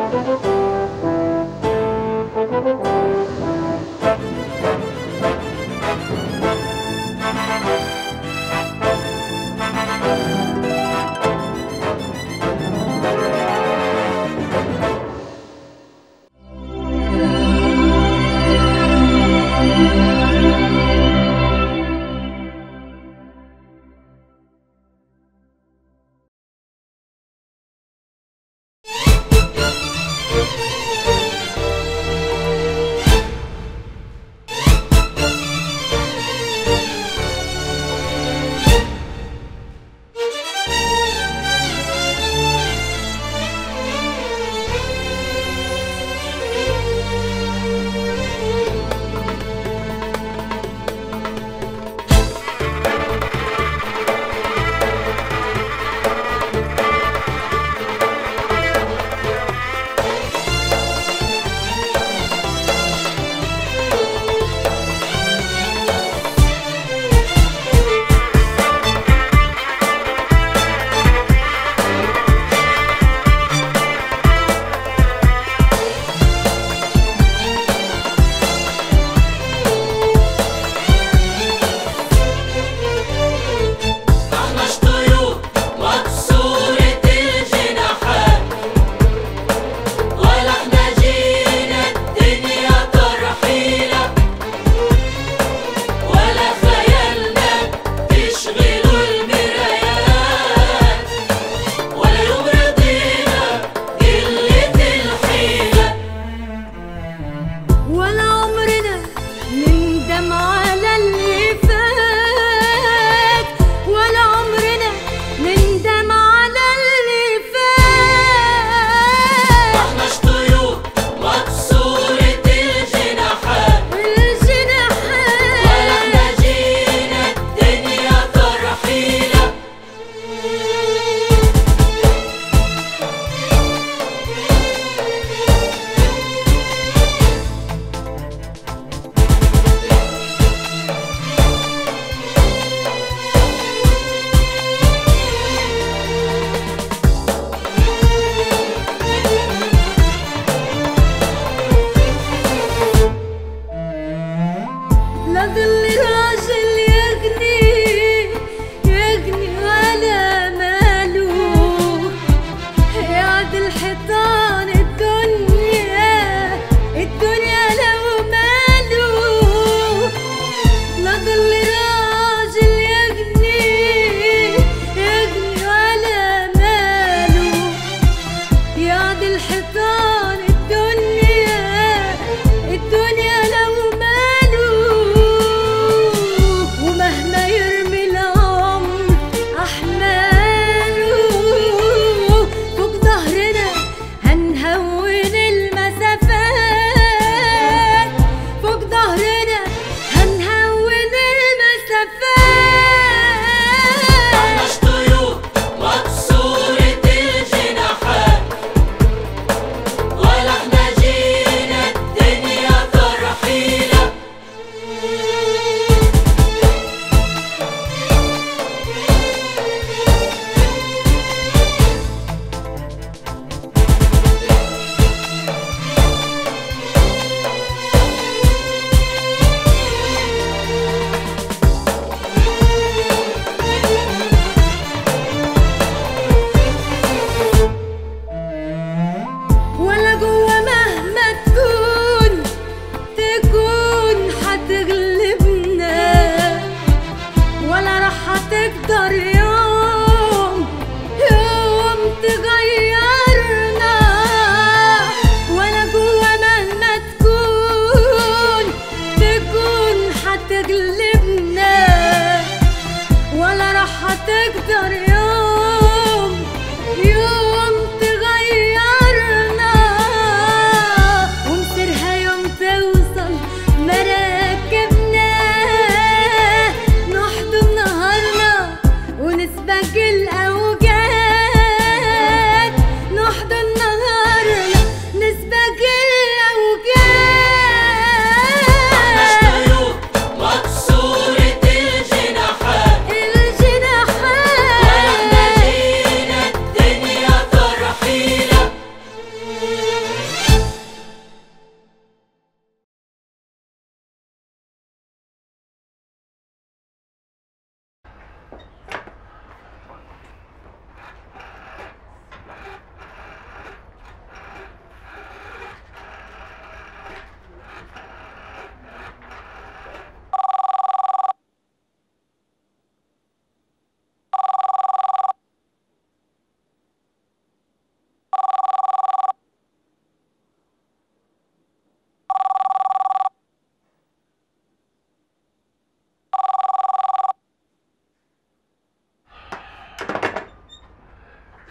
طحناش طيور مكسورة الجناحات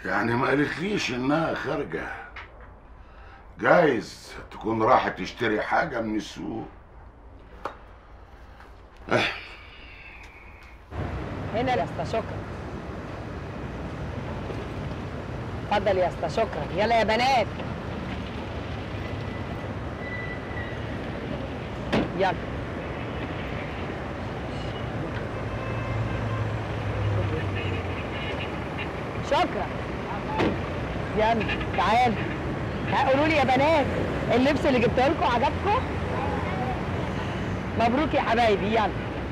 يعني ما قالتليش انها خارجة جايز تكون راحت تشتري حاجة من السوق هنا يا اسطى شكرا اتفضل يا اسطى شكرا يلا يا بنات يلا شكرا يلا تعال قولوا لي يا بنات اللبس اللي جبته لكم عجبكم مبروك يا حبايبي يلا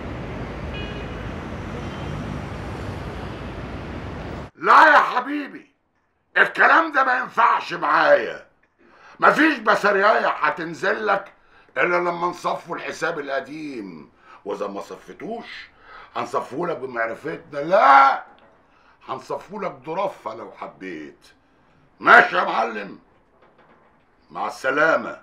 لا يا حبيبي الكلام ده ما ينفعش معايا مفيش بسرياية هتنزل لك الا لما نصفوا الحساب القديم واذا ما صفتوش هنصفوا لك بمعرفتنا لا هنصفوا لك ضرفة لو حبيت ماشي يا معلم مع السلامة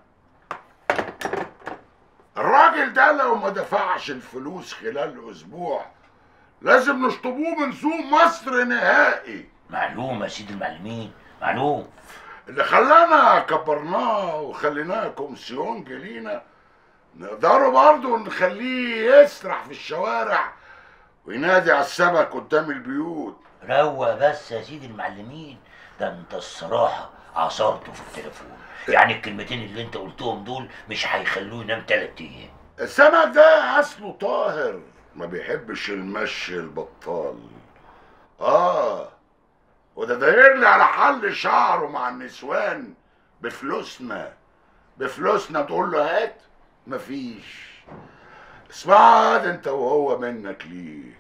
الراجل ده لو ما دفعش الفلوس خلال اسبوع لازم نشطبوه من سوق مصر نهائي معلوم يا سيدي المعلمين معلوم اللي خلانا كبرناه وخليناه كومسيون لينا نقدروا برضه نخليه يسرح في الشوارع وينادي على السمك قدام البيوت روى بس يا سيدي المعلمين ده انت الصراحة عصرته في التليفون يعني الكلمتين اللي انت قلتهم دول مش هيخلوه ينام تلات ايام السمك ده اصله طاهر ما بيحبش المشي البطال اه وده داير لي على حل شعره مع النسوان بفلوسنا بفلوسنا تقول له هات مفيش اسمع ده انت وهو منك ليه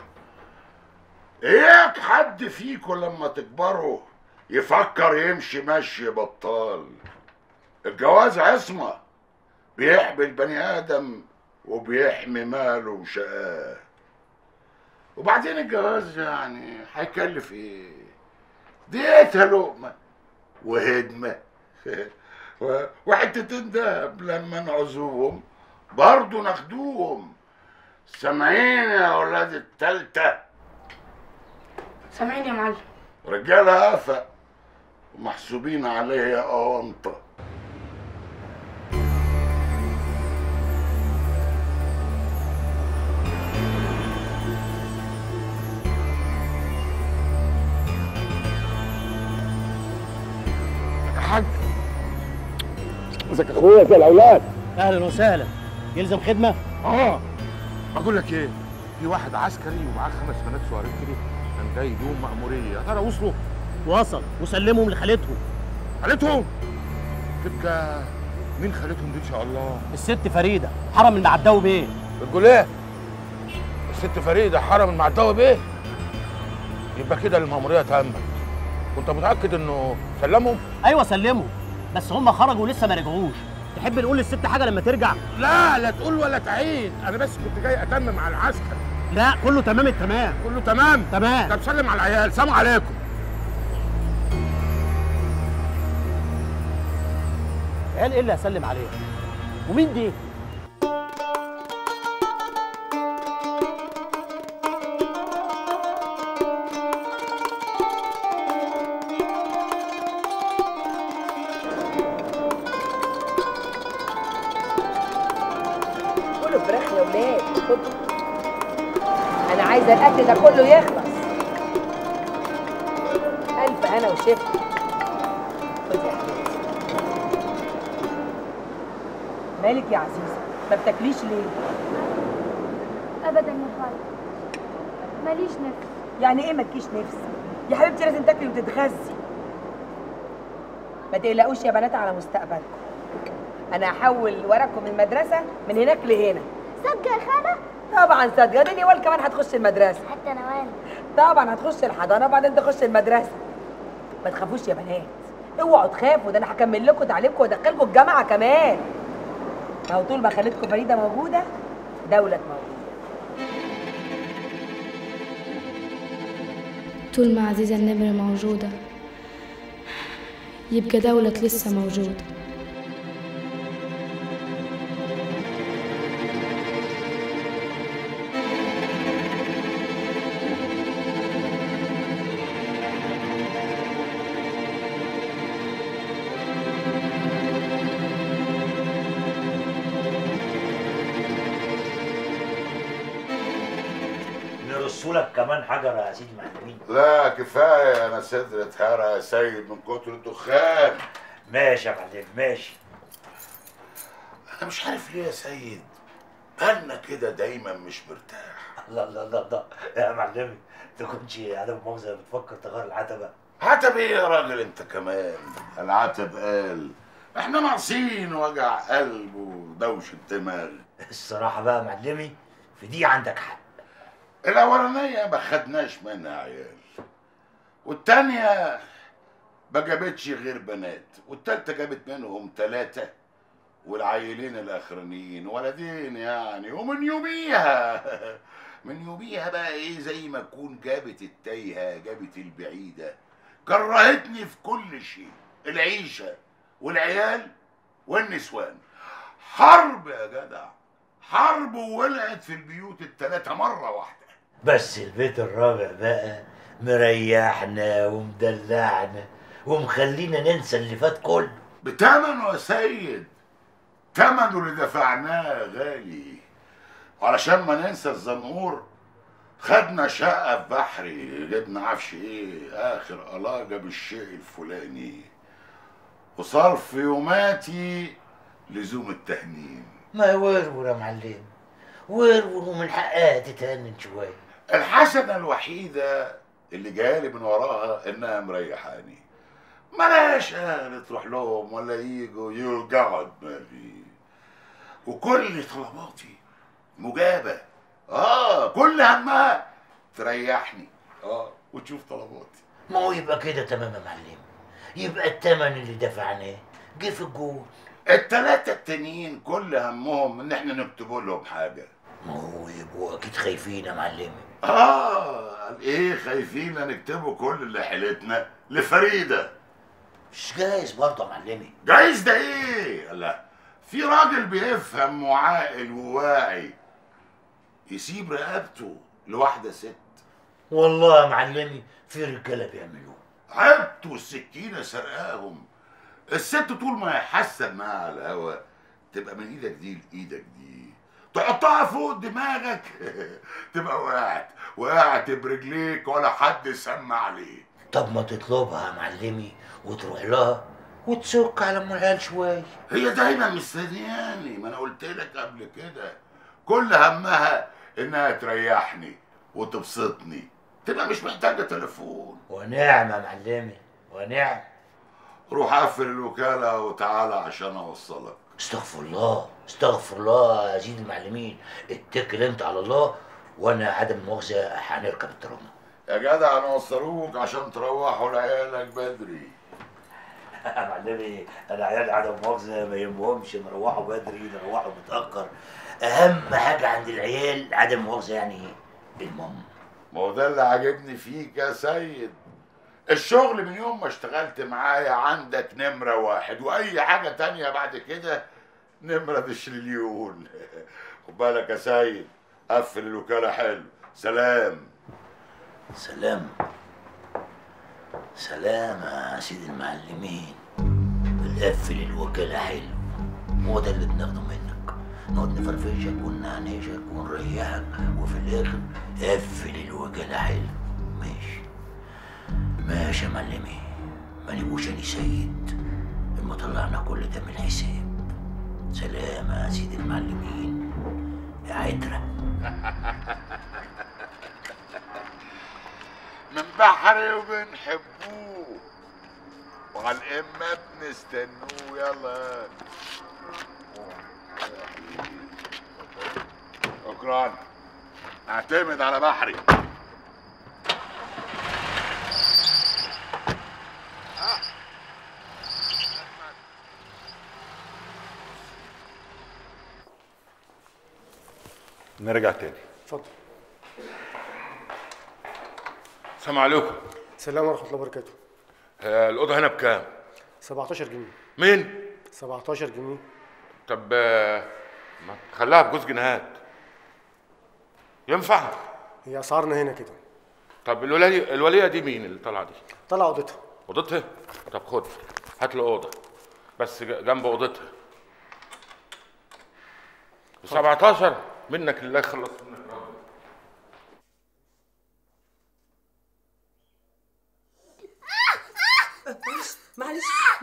اياك حد فيكم لما تكبروا يفكر يمشي مشي بطال الجواز عصمة بيحمي البني آدم وبيحمي ماله وشقاه وبعدين الجواز يعني هيكلف ايه ديتها لقمة وهدمة و- وحتتين دهب لما نعوزوهم برضه ناخدوهم سامعين يا اولاد التالتة سامعين يا معلم رجالة افق ومحسوبين عليا اونطه حاج ازيك يا اخويا زي الاولاد اهلا وسهلا يلزم خدمه اه بقول لك ايه في واحد عسكري ومعاه خمس بنات صغيرين كده كان جاي يدوم مأمورية يا ترى وصلوا وصل وسلمهم لخالتهم خالتهم تبقى مين خالتهم دي ان شاء الله الست فريده حرم المعداوي بيه بتقول ايه الست فريدة حرم المعداوي بيه يبقى كده المأمورية تمت كنت متأكد انه سلمهم ايوه سلمهم بس هم خرجوا ولسه ما رجعوش تحب نقول للست حاجه لما ترجع لا لا تقول ولا تعيد انا بس كنت جاي اتمم على العسكر لا كله تمام التمام كله تمام تمام طب سلم على العيال سلام عليكم قال ايه اللي هسلم عليها ومين دي كله فراخ يا ولاد خدوا انا عايزه الاكل ده كله يخلص الف انا وشفا خدي يا حبيبتي مالك يا عزيزه ما بتاكليش ليه ابدا يا خالد ماليش نفس يعني ايه مالكيش نفس يا حبيبتي لازم تاكلي وتتغذي ما تقلقوش يا بنات على مستقبلكم انا هحول ورقكم المدرسه من هناك لهنا صدق يا خالة طبعا صدقه دي نوال كمان هتخش المدرسه حتى نوال طبعا هتخش الحضانه وبعدين تخش المدرسه ما تخافوش يا بنات اوعوا تخافوا ده انا هكمل لكم تعليمكم وادخلكم الجامعه كمان ما هو طول ما خالتكم فريده موجوده دوله موجوده طول ما عزيزة النمر موجودة يبقى دولة لسه موجودة ارصوا لك كمان حجر يا سيدي المعلمين لا كفايه انا صدري اتهرى يا سيد من كتر الدخان ماشي يا معلم ماشي انا مش عارف ليه يا سيد بالنا كده دايما مش مرتاح لا لا لا لا يا معلمي تكونش عدم مؤاخذه بتفكر تغير العتبه عتب ايه يا راجل انت كمان العتب قال احنا ناقصين وجع قلب ودوشة دماغ الصراحه بقى يا معلمي في دي عندك حق الاولانية ما خدناش منها عيال والتانية ما جابتش غير بنات والتالتة جابت منهم تلاتة والعيلين الاخرانيين ولدين يعني ومن يوميها من يوميها بقى ايه زي ما تكون جابت التايهة جابت البعيدة كرهتني في كل شيء العيشة والعيال والنسوان حرب يا جدع حرب وولعت في البيوت التلاتة مرة واحدة بس البيت الرابع بقى مريحنا ومدلعنا ومخلينا ننسى اللي فات كله بتمنه يا سيد تمنه اللي دفعناه غالي علشان ما ننسى الزنقور خدنا شقة في بحري جبنا عفش ايه اخر قلاجة بالشيء الفلاني وصرف يوماتي لزوم التهنين ما ورور يا معلم ورور ومن حقها تتهنن شويه الحسنة الوحيدة اللي جايلي من وراها انها مريحاني ملاش اهل تروح لهم ولا يجوا يوجعوا دماغي وكل طلباتي مجابة اه كل همها تريحني اه وتشوف طلباتي ما هو يبقى كده تمام يا معلم يبقى التمن اللي دفعناه جه في الجون التلاتة التانيين كل همهم ان احنا نكتب لهم حاجة ما هو يبقوا اكيد خايفين يا معلمي اه قال ايه خايفين نكتبوا كل اللي حيلتنا لفريده مش جايز برضه يا معلمي جايز ده ايه؟ لا في راجل بيفهم وعاقل وواعي يسيب رقبته لواحدة ست والله يا معلمي في رجاله بيعملوه عبته والسكينة سرقاهم الست طول ما هي حاسة انها على الهوا تبقى من ايدك دي لايدك دي تحطها فوق دماغك تبقى وقعت وقعت برجليك ولا حد سمع عليك طب ما تطلبها يا معلمي وتروح لها وتسك على ام العيال شويه هي دايما مستنياني ما انا قلت لك قبل كده كل همها انها تريحني وتبسطني تبقى مش محتاجه تليفون ونعم يا معلمي ونعم روح قفل الوكاله وتعالى عشان اوصلك استغفر الله استغفر الله يا سيدي المعلمين اتكل انت على الله وانا عدم المؤاخذه هنركب الترام يا جدع نوصلوك عشان تروحوا لعيالك بدري يا معلمي انا عيالي عدم مؤاخذه ما يهمهمش نروحوا بدري نروحوا متاخر اهم حاجه عند العيال عدم مؤاخذه يعني المام ما هو ده اللي عاجبني فيك يا سيد الشغل من يوم ما اشتغلت معايا عندك نمرة واحد وأي حاجة تانية بعد كده نمرة بشريليون خد بالك يا سيد قفل الوكالة حلو سلام سلام سلام يا سيدي المعلمين القفل الوكالة حلو هو ده اللي بناخده منك نقعد نفرفشك ونعنشك ونريحك وفي الاخر قفل الوكالة حلو ماشي ماشي يا معلمي ما نبقوش اني سيد اما طلعنا كل ده من الحساب سلام يا سيدي المعلمين يا عترة من بحري وبنحبوه وعلى الإمة بنستنوه يلا شكرا اعتمد على بحري نرجع تاني اتفضل السلام عليكم سلام ورحمه الله وبركاته آه، الأوضة هنا بكام؟ 17 جنيه مين؟ 17 جنيه طب آه، ما تخليها بجوز جنيهات ينفع؟ هي اسعارنا هنا كده طب الولية الولية دي مين اللي طالعة دي؟ طلع اوضتها أوضتها؟ طب خد هات له أوضة بس ج- جنب أوضتها 17 منك لله يخلص منك ربنا.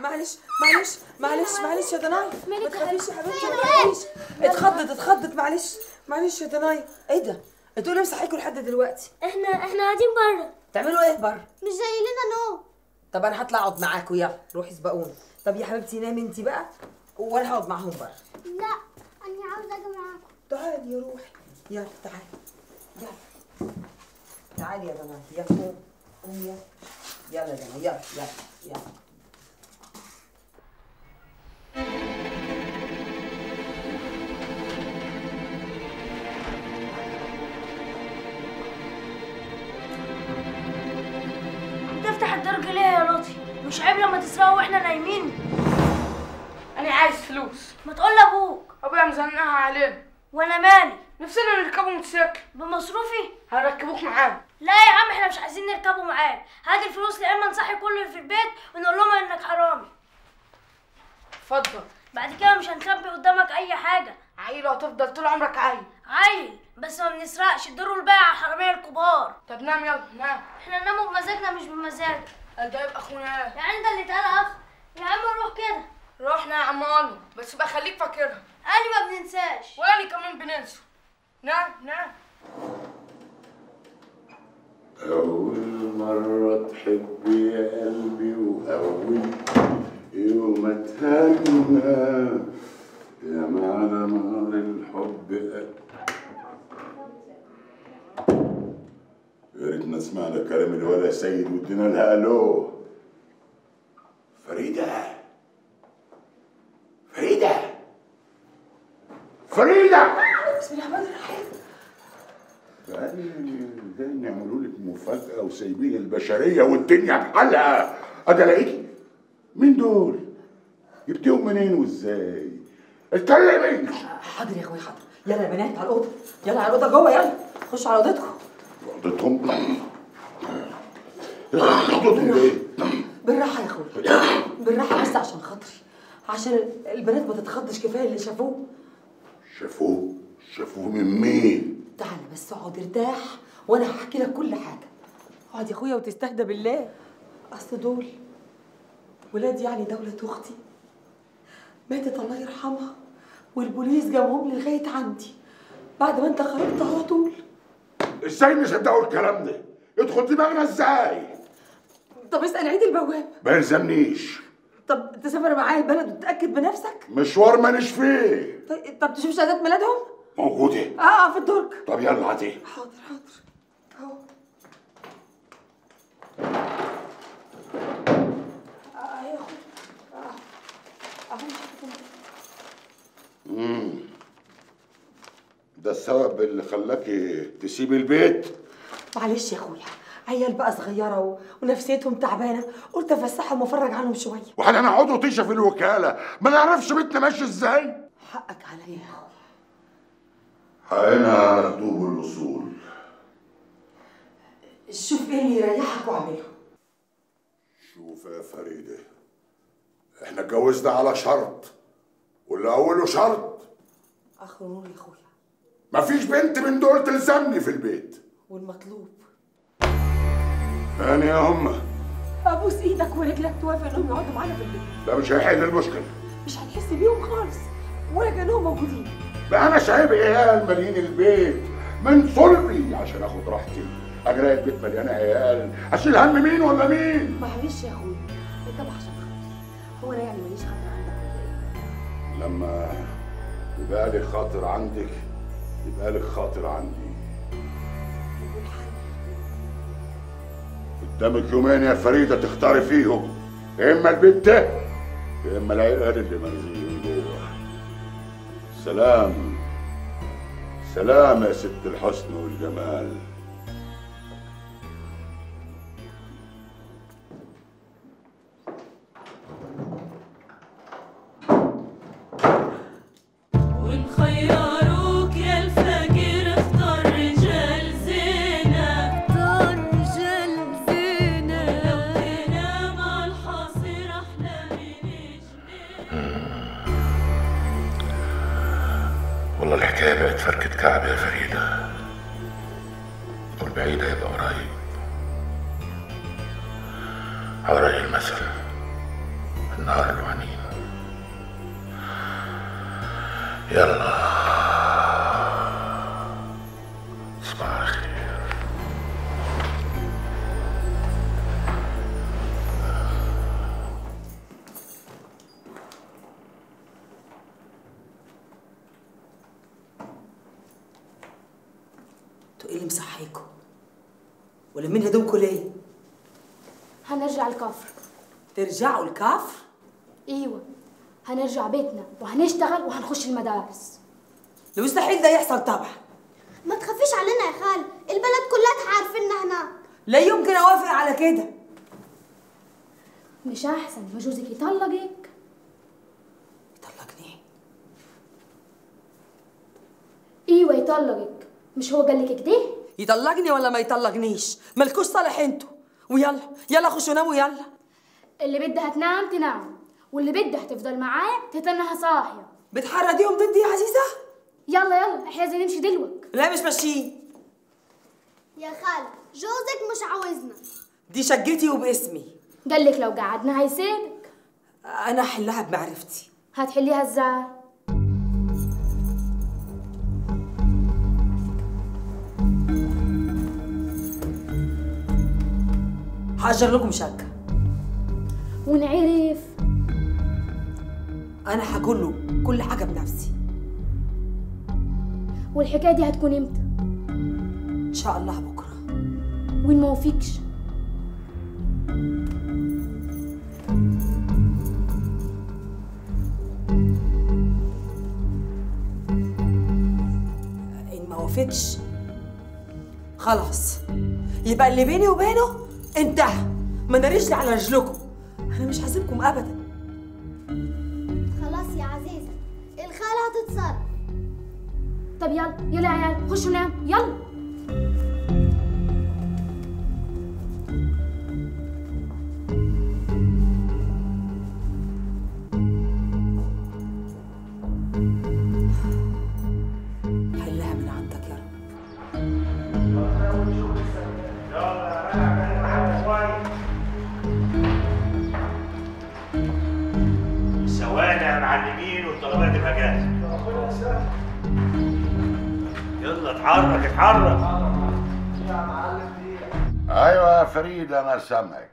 معلش معلش معلش معلش يا دناي ما مالك يا تخافيش يا حبيبتي؟ حبيبتي ما تخافيش اتخضت اتخضت معلش معلش يا دناي ايه ده انتوا ليه مصحيكوا لحد دلوقتي احنا احنا قاعدين بره تعملوا ايه بره مش زي لنا نوم طب انا هطلع اقعد معاكوا يلا روحي سبقوني طب يا حبيبتي نامي انت بقى وانا هقعد معاهم بره لا انا عاوزه اجي معاكم تعالي يا روحي يلا تعالي يلا تعالي يا بنات يلا قوم قوم يلا يلا يا جماعه يلا يلا يلا تفتح الدرج ليه يا لطفي مش عيب لما تسرقوا واحنا نايمين انا عايز فلوس ما تقول لابوك ابويا مزنقها علينا وانا مالي نفسنا نركبوا موتوسيكل بمصروفي هنركبوك معانا لا يا عم احنا مش عايزين نركبوا معاك هات الفلوس يا اما نصحي كل اللي في البيت ونقول لهم انك حرامي اتفضل بعد كده مش هنخبي قدامك اي حاجه عيل وهتفضل طول عمرك عيل عيل بس ما بنسرقش الدور والباقي على الحراميه الكبار طب نام يلا نام احنا نناموا بمزاجنا مش بمزاجك ده يبقى اخونا يعني انت اللي تقال اخ يا عم روح كده رحنا يا عم انو بس بقى خليك فاكرها انا ما بننساش ولا انا كمان بننسى نام نام أول مرة تحب يا قلبي وأول يوم أتهنى يا معنى نار الحب يا ريتنا سمعنا كلام الولا سيد وادينا لها ألو فريدة فريدة فريدة بسم الله الرحمن الرحيم جايين يعملوا لك مفاجأة وسايبين البشرية والدنيا بحالها أجي ألاقيكي مين دول؟ جبتيهم منين وإزاي؟ اتكلمي حاضر يا اخويا حاضر يلا يا بنات على الاوضه يلا على الاوضه جوه يلا خشوا على اوضتكم اوضتهم اوضتهم ايه؟ بالراحه يا اخويا بالراحه بس عشان خاطري عشان البنات ما تتخضش كفايه اللي شافوه شافوه شافوه من مين؟ تعالى بس اقعد ارتاح وانا هحكي لك كل حاجه اقعد يا اخويا وتستهدى بالله اصل دول ولاد يعني دولة اختي ماتت الله يرحمها والبوليس جابهم لي لغايه عندي بعد ما انت خرجت على طول ازاي نصدقوا الكلام ده؟ يدخل دماغنا ازاي؟ طب اسال عيد البواب ما يلزمنيش طب تسافر معايا البلد وتتاكد بنفسك مشوار مانيش فيه طيب طب تشوف شهادات ميلادهم موجودة اه اه في الدرج طب يلا عادي حاضر حاضر اهو اه يا اخويا اه اهو شوف مم. ده السبب اللي خلاكي تسيبي البيت معلش يا اخويا عيال بقى صغيره و... ونفسيتهم تعبانه قلت افسحهم وافرج عنهم شويه واحنا نقعدوا طيشه في الوكاله ما نعرفش بيتنا ماشي ازاي حقك عليا يا اخويا حقنا مكتوب الاصول شوف ايه اللي يريحك واعمله شوف يا فريده احنا اتجوزنا على شرط واللي اوله شرط اخر نور يا اخويا مفيش بنت من دول تلزمني في البيت والمطلوب انا يا هم ابوس ايدك ورجلك توافق انهم يقعدوا معانا في البيت ده مش هيحل المشكله مش هنحس بيهم خالص ولا كانهم موجودين بقى انا شايب عيال مالين البيت من صلبي عشان اخد راحتي اجري البيت مليان عيال اشيل هم مين ولا مين معلش يا اخويا انت عشان خاطري هو انا يعني ماليش خاطر عندك ولا ايه لما يبقى لي خاطر عندك يبقى لك خاطر عندي قدامك يومين يا فريدة تختاري فيهم يا إما البيت ده يا إما العيال اللي مرزقين جوه سلام سلام يا ست الحسن والجمال وإن خيروك يا الفقير اختار رجال زينة اختار رجال زينة لو تنام على الحصير أحلى من والله الحكاية بقت فركة كعب يا فريدة والبعيد هيبقى قريب على رأي المثل نهار العنين يلا صباح الخير انتوا ايه اللي مصحيكوا ولا مين هدومكوا ليه هنرجع الكفر ترجعوا الكفر ايوه هنرجع بيتنا وهنشتغل وهنخش المدارس المستحيل ده يحصل طبعا ما تخافيش علينا يا خال البلد كلها عارفيننا هناك لا يمكن اوافق على كده مش احسن ما جوزك يطلقك يطلقني ايوه يطلقك مش هو قال لك كده يطلقني ولا ما يطلقنيش مالكوش صالح انتوا ويلا يلا خشوا ناموا يلا اللي بدها تنام تنام واللي بدها تفضل معايا تتنها صاحيه بتحرديهم ضدي يا عزيزه يلا يلا احنا لازم نمشي دلوقتي لا مش ماشيين يا خال جوزك مش عاوزنا دي شقتي وباسمي قال لك لو قعدنا هيسيبك انا احلها بمعرفتي هتحليها ازاي هاجر لكم شقه ونعرف انا هقول له كل حاجه بنفسي والحكايه دي هتكون امتى ان شاء الله بكره وين ما وفيكش ان ما وافقش خلاص يبقى اللي بيني وبينه انتهى ما نريش لي على رجلكم انا مش هسيبكم ابدا خلاص يا عزيزة الخالة هتتصرف طب يلا يلا يا عيال خشوا نام يلا حلها من عندك يا رب السوانا يا معلمين والطلبات تبقى جاهزه يلا اتحرك اتحرك ايوه يا فريد انا سامعك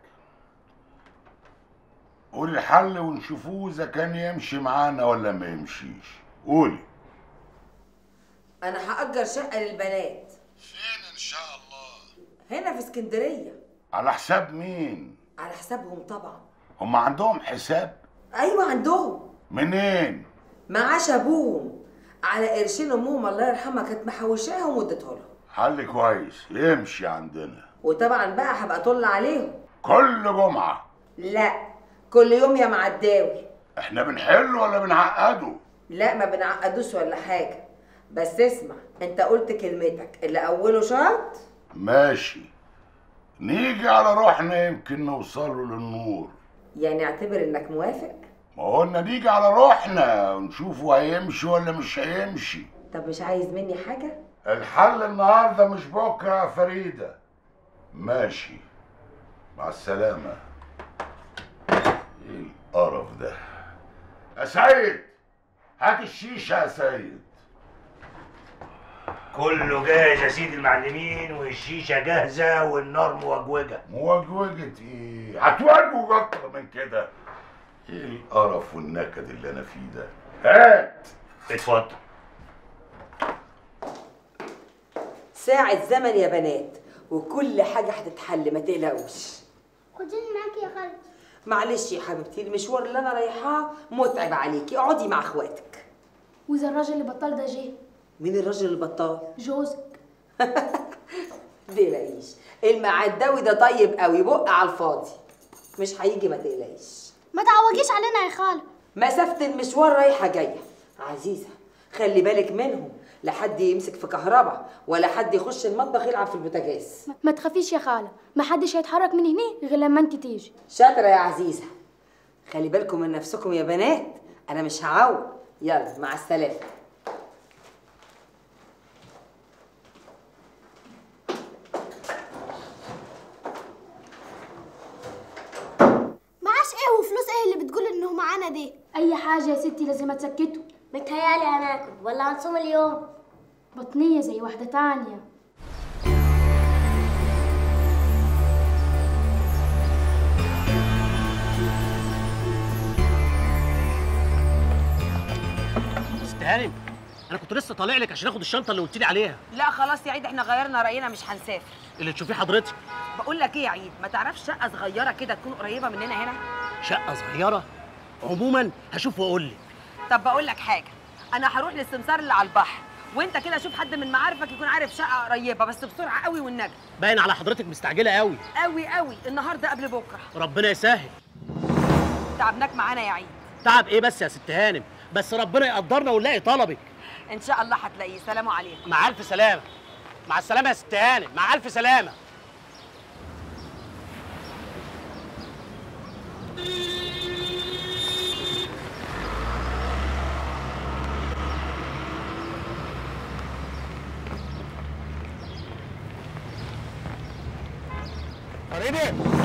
قولي الحل ونشوفوه اذا كان يمشي معانا ولا ما يمشيش قولي انا هاجر شقه للبنات فين ان شاء الله هنا في اسكندريه على حساب مين على حسابهم طبعا هم عندهم حساب ايوه عندهم منين معاش ابوهم على قرشين امهم الله يرحمها كانت محوشاهم واديته لهم حل كويس يمشي عندنا وطبعا بقى هبقى اطل عليهم كل جمعة لا كل يوم يا معداوي احنا بنحله ولا بنعقده لا ما بنعقدوش ولا حاجه بس اسمع انت قلت كلمتك اللي اوله شرط ماشي نيجي على روحنا يمكن نوصله للنور يعني اعتبر انك موافق ما قلنا نيجي على روحنا ونشوفه هيمشي ولا مش هيمشي طب مش عايز مني حاجه الحل النهارده مش بكره يا فريده ماشي مع السلامه ايه القرف ده يا سيد هات الشيشه يا سيد كله جاهز يا سيدي المعلمين والشيشه جاهزه والنار موجوجه موجوجة ايه هتواجهوا اكتر من كده ايه القرف والنكد اللي انا فيه ده هات اتفضل ساعة زمن يا بنات وكل حاجة هتتحل ما تقلقوش خديني معاكي يا خالتي معلش يا حبيبتي المشوار اللي انا رايحاه متعب عليكي اقعدي مع اخواتك واذا الراجل اللي بطل ده جه مين الراجل البطال جوزك تقلقيش المعداوي ده طيب قوي بق على الفاضي مش هيجي ما تقلقيش ما تعوجيش علينا يا خالة مسافة المشوار رايحة جاية عزيزة خلي بالك منهم لا حد يمسك في كهرباء ولا حد يخش المطبخ يلعب في البوتاجاز ما تخافيش يا خالة ما حدش هيتحرك من هنا غير لما انت تيجي شاطرة يا عزيزة خلي بالكم من نفسكم يا بنات أنا مش هعوق يلا مع السلامة معاش ايه وفلوس ايه اللي بتقول ان الفسحة دي اي حاجه يا ستي لازم تسكته متهيألي هناكل ولا هنصوم اليوم بطنيه زي واحده تانية ست هانم انا كنت لسه طالع لك عشان اخد الشنطه اللي قلت لي عليها لا خلاص يا عيد احنا غيرنا راينا مش هنسافر اللي تشوفيه حضرتك بقول لك ايه يا عيد ما تعرفش شقه صغيره كده تكون قريبه مننا هنا شقه صغيره عموما هشوف واقول لك طب بقول لك حاجه انا هروح للسمسار اللي على البحر وانت كده شوف حد من معارفك يكون عارف شقه قريبه بس بسرعه قوي والنجم باين على حضرتك مستعجله قوي قوي قوي النهارده قبل بكره ربنا يسهل تعبناك معانا يا عيد تعب ايه بس يا ست هانم بس ربنا يقدرنا ونلاقي طلبك ان شاء الله هتلاقيه سلام عليكم مع الف سلامه مع السلامه يا ست هانم مع الف سلامه فريدة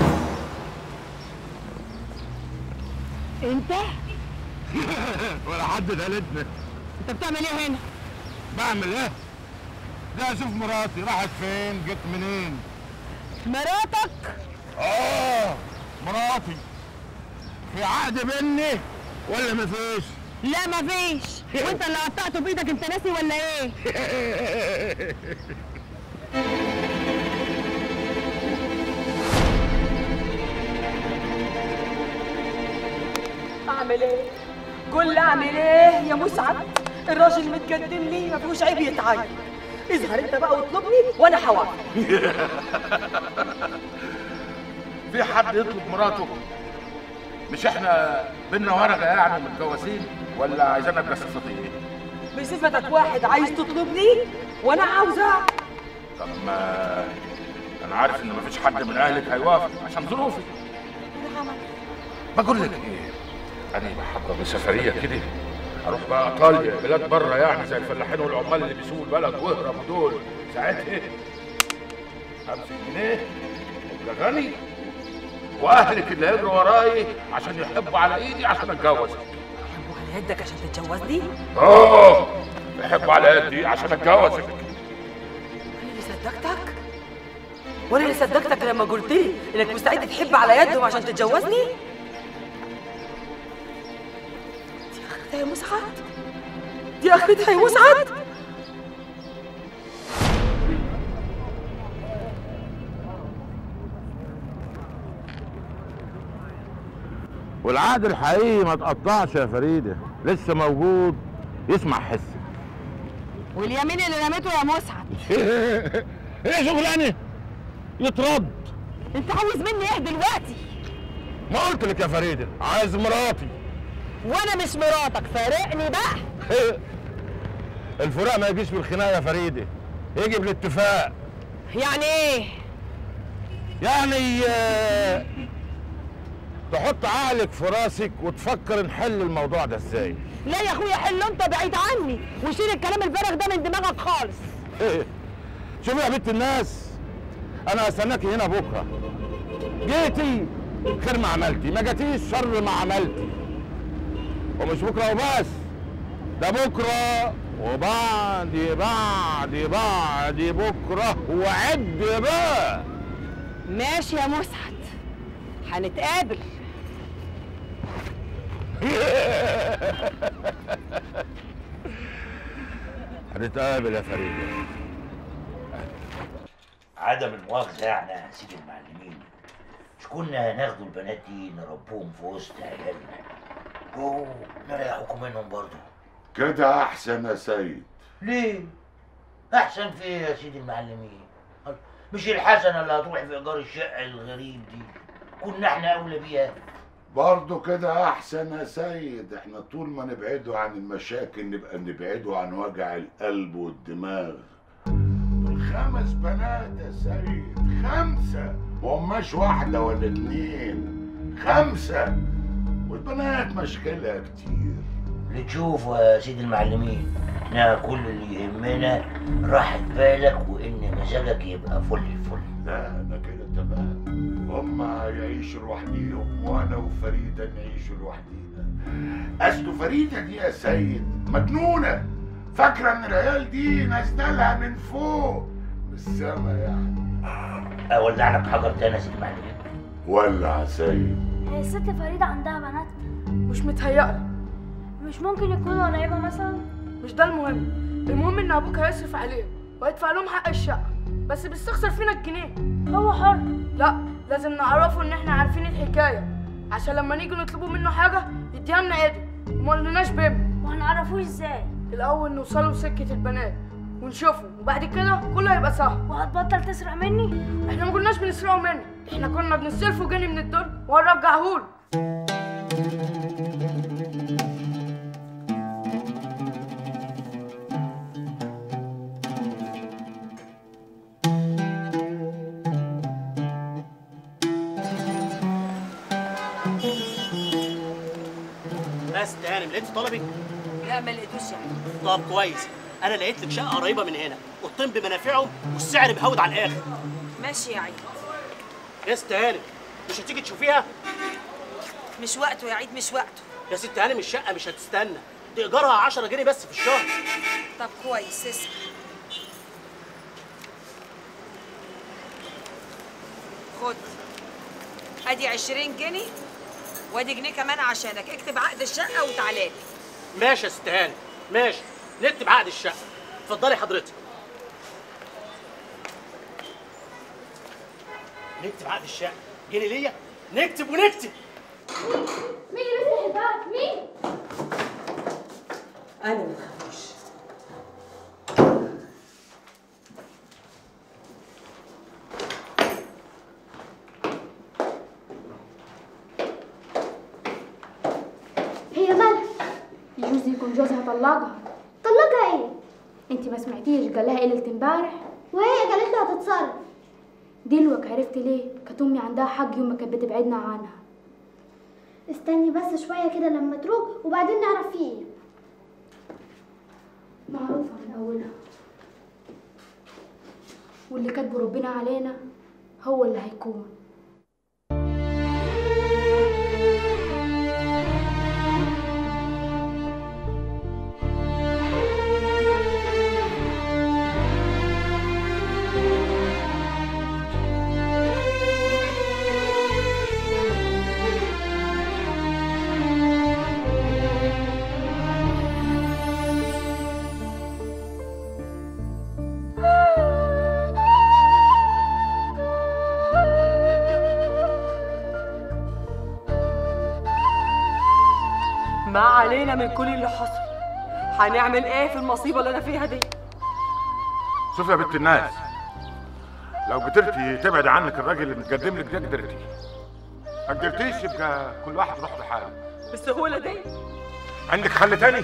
انت ولا حد دلتنا انت بتعمل ايه هنا بعمل ايه؟ ده اشوف مراتي راحت فين جت منين مراتك اه مراتي في عقد بيني ولا مفيش؟ لا مفيش وانت اللي قطعته بايدك انت ناسي ولا ايه اعمل ايه قول لي اعمل ايه يا مسعد الراجل متقدم لي ما فيهوش عيب يتعين اظهر انت بقى واطلبني وانا هوافق في حد يطلب مراته مش احنا بينا ورقه يعني متجوزين ولا عايزانا بجساساتيه بصفتك واحد عايز تطلبني وانا عاوزه طب ما انا عارف ان مفيش حد من اهلك هيوافق عشان ظروفي بقول لك ايه انا بحضر لسفريه كده اروح بقى ايطاليا بلاد بره يعني زي الفلاحين والعمال اللي بيسوقوا البلد واهربوا دول ساعتها امسك جنيه وابقى غني واهلك اللي هيجروا وراي عشان يحبوا على ايدي عشان اتجوزك على يدك عشان تتجوزني اه يحبوا على يدي عشان اتجوزك انا اللي صدقتك وانا اللي صدقتك لما قلت لي انك مستعد تحب على يدهم عشان تتجوزني دي اخرتها يا مسعد دي اخرتها يا مسعد والعقد الحقيقي ما تقطعش يا فريده لسه موجود يسمع حسك واليمين اللي رميته يا مسعد ايه شغلانه يترد انت عاوز مني ايه دلوقتي ما قلت لك يا فريده عايز مراتي وانا مش مراتك فارقني بقى الفراق ما يجيش بالخناقه يا فريده يجي بالاتفاق يعني ايه يعني آه، تحط عقلك في راسك وتفكر نحل الموضوع ده ازاي لا يا اخويا حل انت بعيد عني وشيل الكلام الفارغ ده من دماغك خالص شوفي يا بنت الناس انا هستناكي هنا بكره جيتي خير ما عملتي ما جاتيش شر ما عملتي ومش بكره وبس ده بكره وبعد بعد بعد بكره وعد بقى ماشي يا مسعد هنتقابل هنتقابل يا فريده عدم المؤاخذة يعني يا سيدي المعلمين مش كنا هناخدوا البنات دي نربوهم في وسط عيالنا ونريحكم منهم برضه كده احسن يا سيد ليه؟ أحسن في إيه يا سيدي المعلمين مش الحسنة اللي هتروح في إيجار الشقة الغريب دي كنا إحنا أولى بيها برضه كده احسن يا سيد احنا طول ما نبعده عن المشاكل نبقى نبعده عن وجع القلب والدماغ دول خمس بنات يا سيد خمسة وهماش واحدة ولا اتنين خمسة والبنات مشكلة كتير اللي تشوفه يا سيدي المعلمين احنا كل اللي يهمنا راحة بالك وإن مزاجك يبقى فل الفل لا انا كده تمام هما يعيشوا لوحديهم وانا وفريدة نعيش لوحدينا اصل فريده دي يا سيد مجنونه فاكره ان العيال دي نازله لها من فوق من السما يعني اولع لك حجر تاني يا سيدي المعلمين ولع يا سيد هي الست فريدة عندها بنات مش متهيألي مش ممكن يكونوا قرايبها مثلا مش ده المهم المهم ان ابوك هيصرف عليهم ويدفع لهم حق الشقه بس بيستخسر فينا الجنيه هو حر لا لازم نعرفه ان احنا عارفين الحكايه عشان لما نيجي نطلبوا منه حاجه يديها لنا عادي وما قلناش بهم وهنعرفوش ازاي الاول نوصلوا لسكه البنات ونشوفه وبعد كده كله هيبقى سهل وهتبطل تسرق مني احنا ما كناش بنسرقه منه احنا كنا بنستلفه جنيه من الدول وهنرجعه له بس تهانم لقيت طلبي لا ما لقيتوش يعني طب كويس انا لقيت لك شقه قريبه من هنا اوضتين بمنافعهم والسعر مهود على الاخر ماشي يا عيد يا ست هانم مش هتيجي تشوفيها مش وقته يا عيد مش وقته يا ست هانم الشقه مش هتستنى دي ايجارها 10 جنيه بس في الشهر طب كويس اسمع خد ادي 20 جنيه وادي جنيه كمان عشانك اكتب عقد الشقه وتعالى لي ماشي يا ست هانم ماشي نكتب عقد الشقه اتفضلي حضرتك نكتب عقد الشقه جنيه ليا نكتب ونكتب مين اللي بيفتح الباب مين انا ما تخافوش هي مالها يجوز يكون جوزها طلقها طلقها ايه انت ما سمعتيش قال لها ليله امبارح وهي قالت له هتتصرف دلوك عرفتي ليه كانت امي عندها حق يوم ما كانت بتبعدنا عنها استني بس شويه كده لما تروق وبعدين نعرف فيه ايه معروفه من اولها واللي كاتبه ربنا علينا هو اللي هيكون ما علينا من كل اللي حصل هنعمل ايه في المصيبه اللي انا فيها دي شوف يا بنت الناس لو قدرتي تبعد عنك الراجل اللي متقدم لك ده قدرتي ما قدرتيش يبقى كل واحد يروح لحاله بالسهوله دي عندك حل تاني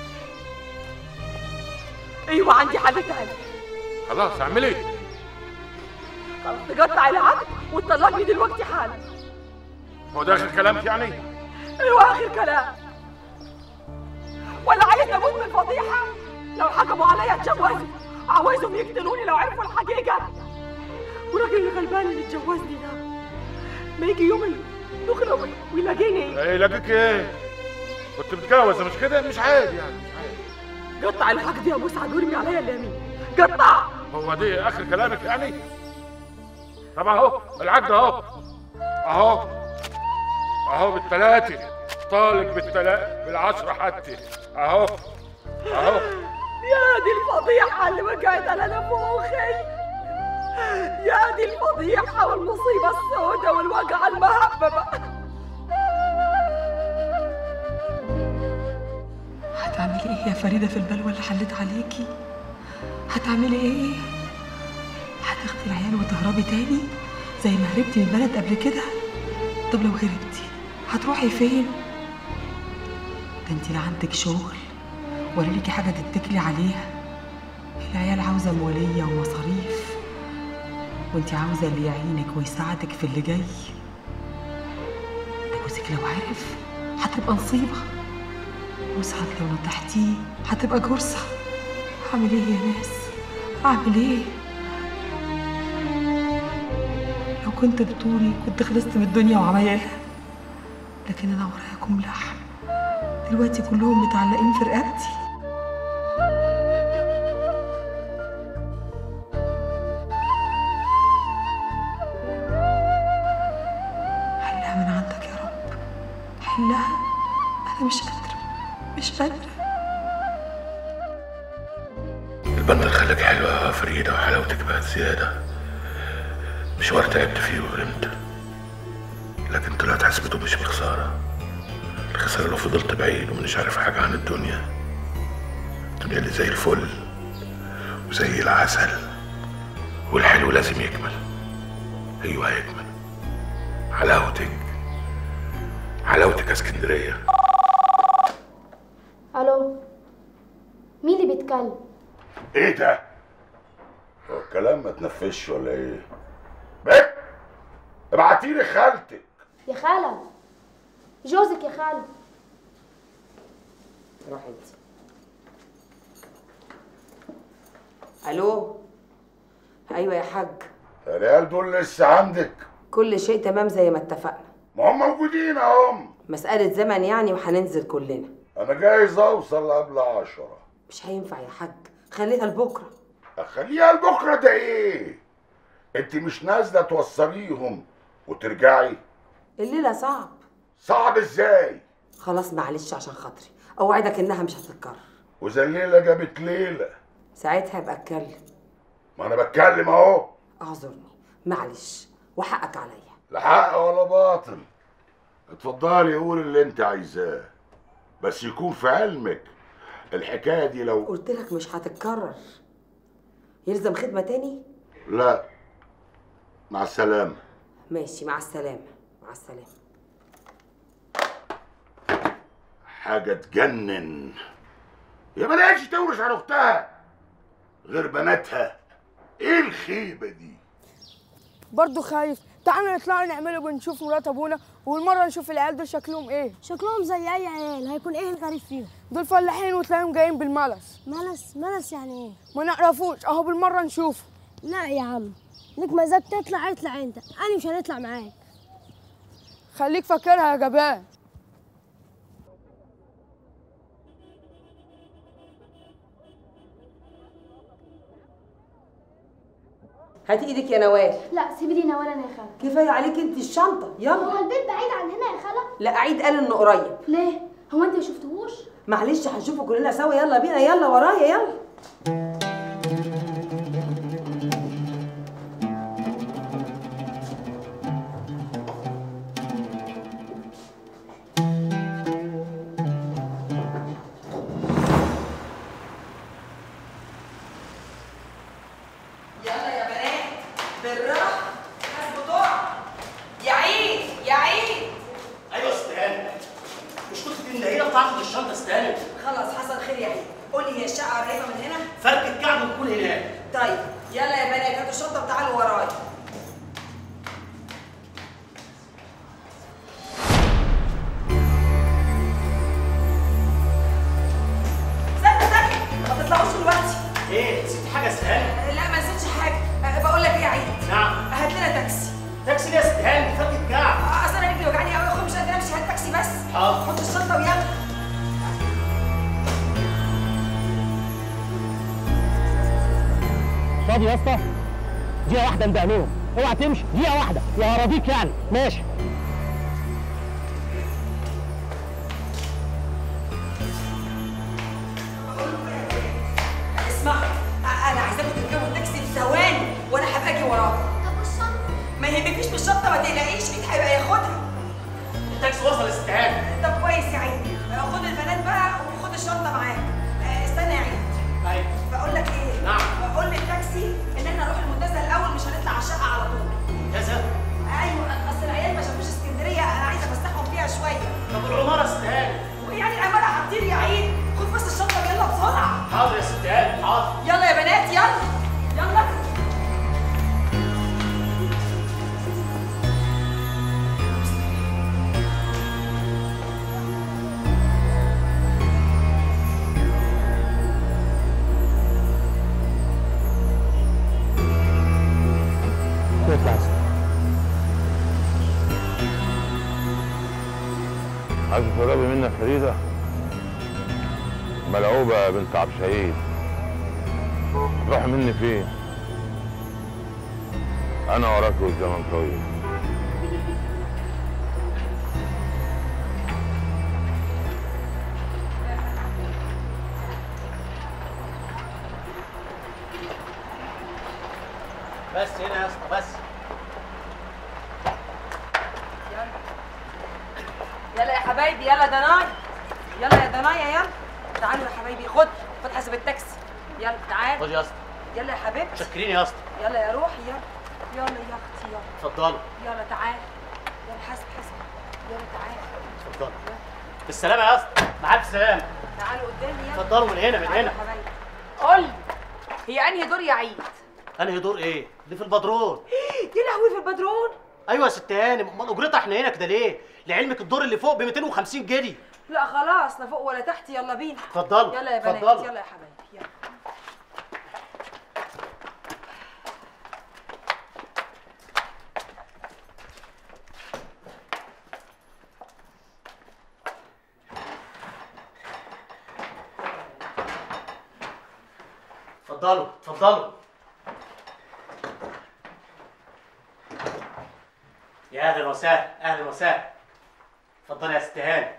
ايوه عندي حل تاني خلاص اعملي ايه خلاص تقطع العقد وتطلقني دلوقتي حالا هو ده اخر كلامك يعني ايوه اخر كلام ولا عايز اموت من الفضيحه لو حكموا عليا اتجوزوا عاوزهم يقتلوني لو عرفوا الحقيقه والراجل الغلبان اللي اتجوزني ده ما يجي يوم الدخله ويلاقيني ايه لاقيك ايه كنت متجوزه مش كده مش عادي يعني مش عادي قطع العقد يا مسعد وارمي عليا اليمين قطع هو دي اخر كلامك يعني طب اهو العقد اهو اهو اهو بالثلاثه طالق بالتلا بالعشرة حتى اهو اهو يا دي الفضيحة اللي وقعت على نفوخي يا دي الفضيحة والمصيبة السوداء والوقعة المهببة هتعملي ايه يا فريدة في البلوى اللي حلت عليكي؟ هتعملي ايه؟ هتاخدي العيال وتهربي تاني زي ما هربتي من البلد قبل كده؟ طب لو هربتي هتروحي فين؟ ده انت لا عندك شغل ولا ليكي حاجة تتكلي عليها العيال عاوزة مولية ومصاريف وانت عاوزة اللي يعينك ويساعدك في اللي جاي ده جوزك لو عرف هتبقى نصيبة مسعد لو نطحتيه هتبقى جرصة هعمل ايه يا ناس اعمل ايه لو كنت بطولي كنت خلصت من الدنيا وعمايلها لكن انا وراياكم لحم دلوقتي كلهم متعلقين في رقبتي حلها من عندك يا رب حلها انا مش قادره مش قادره البند خليك حلوة يا فريدة وحلاوتك بقت زيادة مشوار تعبت فيه وغرمت لكن طلعت حسبته مش بخسارة الخسارة لو فضلت بعيد ومش عارف حاجة عن الدنيا الدنيا اللي زي الفل وزي العسل والحلو لازم يكمل ايوه هيكمل حلاوتك حلاوتك يا اسكندريه الو مين اللي بيتكلم ايه ده؟ هو الكلام ما تنفذش ولا ايه؟ بك ابعتيلي خالتك يا خالة جوزك يا خالة روح انت الو ايوه يا حاج العيال دول لسه عندك كل شيء تمام زي ما اتفقنا ما هم موجودين اهم مسألة زمن يعني وهننزل كلنا انا جايز اوصل قبل عشرة مش هينفع يا حاج خليها لبكره اخليها لبكره ده ايه؟ انت مش نازله توصليهم وترجعي الليلة صعب صعب ازاي؟ خلاص معلش عشان خاطري اوعدك انها مش هتتكرر واذا الليله جابت ليله ساعتها ابقى اتكلم ما انا بتكلم اهو اعذرني معلش وحقك عليا لا حق ولا باطل اتفضلي قول اللي انت عايزاه بس يكون في علمك الحكايه دي لو قلت لك مش هتتكرر يلزم خدمة تاني لا مع السلامه ماشي مع السلامة مع السلامة حاجه تجنن يا بلاش تورش عن اختها غير بناتها ايه الخيبه دي برضه خايف تعالوا نطلع نعمله بنشوف مرات ابونا والمره نشوف العيال دول شكلهم ايه شكلهم زي اي عيال هيكون ايه الغريب فيهم دول فلاحين وتلاقيهم جايين بالملس ملس ملس يعني ايه ما نعرفوش اهو بالمره نشوفه لا يا عم ليك مزاج تطلع اطلع انت انا مش هنطلع معاك خليك فاكرها يا جبان هاتي ايدك يا نوال لا سيبي لي نوال انا يا خالة كفايه عليك انت الشنطه يلا هو البيت بعيد عن هنا يا خالة لا عيد قال انه قريب ليه هو انت ما شفتهوش معلش هنشوفه كلنا سوا يلا بينا يلا ورايا يلا يلا يا بنات بالراحه حاسبوا تقع يا عيد يا عيد ايوه استهانة مش كنت تندهينا بتاخد الشنطه استهانة خلاص حصل خير يا عيد قولي هي الشقه قريبه من هنا فرق الكعب ونكون هناك طيب يلا يا بنات هاتوا الشنطه وتعالوا ورايا استنى استنى ما تطلعوش دلوقتي ايه نسيت حاجه استهانة لا ما نسيتش حاجه أه، بقول لك ايه يا عيد نعم هات لنا تاكسي تاكسي ليه يا استهانة فرق الكعب آه، اصل انا رجلي وجعاني قوي يا اخويا مش قادره امشي هات تاكسي بس حاضر حط الشنطه ويلا فاضي يا اسطى دقيقة واحدة ندق لهم اوعى تمشي دقيقة واحدة وهراضيك يعني ماشي اسمعوا أ- انا عايزاكم تركبوا التاكسي في ثواني وانا هبقى اجي وراكم طب والشنطة ما يهمكيش بالشنطه ما تقلقيش عيد هيبقى ياخدها التاكسي وصل استهانة طب كويس يا عيد خد البنات بقى وخد الشنطه معاك آه، استنى يا عيد ايوه بقول لك ايه نعم. بقول للتاكسي ان احنا نروح المنتزه الاول مش هنطلع على الشقه على طول كذا ايوه اصل العيال ما شافوش اسكندريه انا عايزه افسحهم فيها شويه طب العمارة استهانة ويعني العماله هتطير يا عيد خد بس الشنطه يلا بسرعه حاضر يا استهانة حاضر يلا يا بنات يلا يلا اطلع يا اسطى عايز تقربي منك فريده ملعوبة يا بنت عبد الشهيد روح مني فين انا وراك والزمن طويل بس هنا يا اسطى بس يلا يا حبايبي يلا دناي يلا يا دنايا يلا تعالوا يا حبايبي خد خد حسب التاكسي يلا تعال خد يا اسطى يلا يا حبيبتي شكرين يا اسطى يلا يا روحي يلا يلا يا اختي يلا اتفضلوا يلا تعال يلا حاسب حاسب يلا تعال اتفضلوا بالسلامة يا اسطى مع الف سلامة تعالوا قدامي يلا اتفضلوا من هنا من تعالوا هنا يا حبايبي قول لي هي انهي دور يا عيد انهي دور ايه؟ دي في البدرون يا لهوي في البدرون ايوه يا ست هانم امال اجرتها احنا هنا كده ليه؟ لعلمك الدور اللي فوق ب 250 جنيه لا خلاص لا فوق ولا تحت يلا بينا اتفضلوا يلا يا بنات اتفضلوا. يلا يا حبايبي يلا اتفضلوا اتفضلوا يا اهلا وسهلا اهلا وسهلا اتفضلي يا ست هانم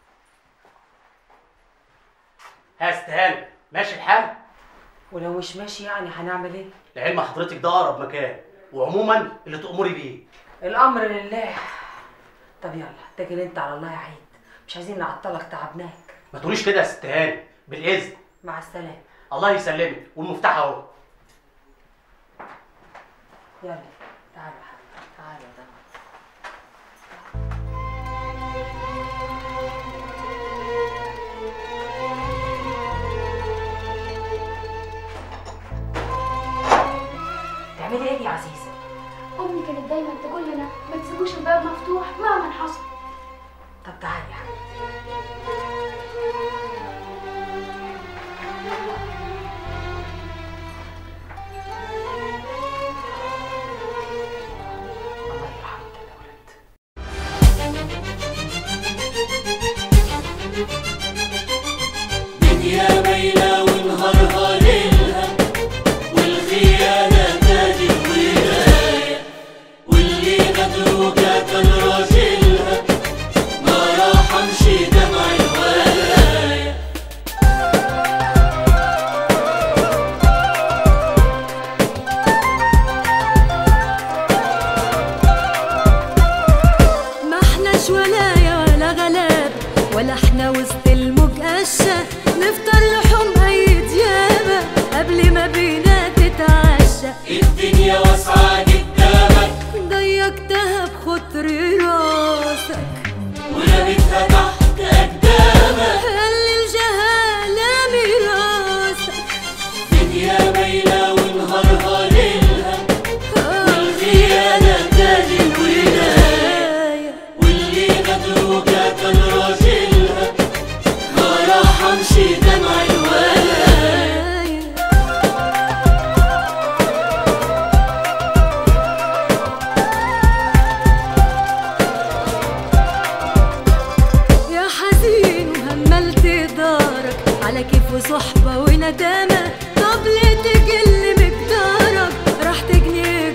ها يا ست هانم ماشي الحال ولو مش ماشي يعني هنعمل ايه لعلم حضرتك ده اقرب مكان وعموما اللي تأمري بيه الامر لله طب يلا اتكل انت على الله يا عيد مش عايزين نعطلك تعبناك ما تقوليش كده يا ست هانم بالاذن مع السلامه الله يسلمك والمفتاح اهو يلا تعالوا يا حبيبي تعالوا يا دنيا تعملي ايه يا عزيزه امي كانت دايما تقول لنا ما تسيبوش الباب مفتوح مهما حصل طب تعالي يا حبيبتي دنيا ميلة ونهارها ليلها والخيانة تاج الولاية واللي غدروجة كان راجلها ما رحمش دمع الولاية ما احناش ولايا ولا غلاب ولا احنا وسط المجقشة نفطر لحوم اي ديابة قبل ما بينا تتعشى الدنيا واسعة قدامك ضيقتها بخطر راسك ورميتها تحت أقدامك خلي الجهالة ميراثك دنيا ميلة ونهارها ليلها والخيانة تاج الولاية واللي غدروجة كان راجلها ما رحمش دمع الولاية يا حزين وهملت دارك على كيف وصحبة وندامة طب ليه تقل مقدارك راح تجني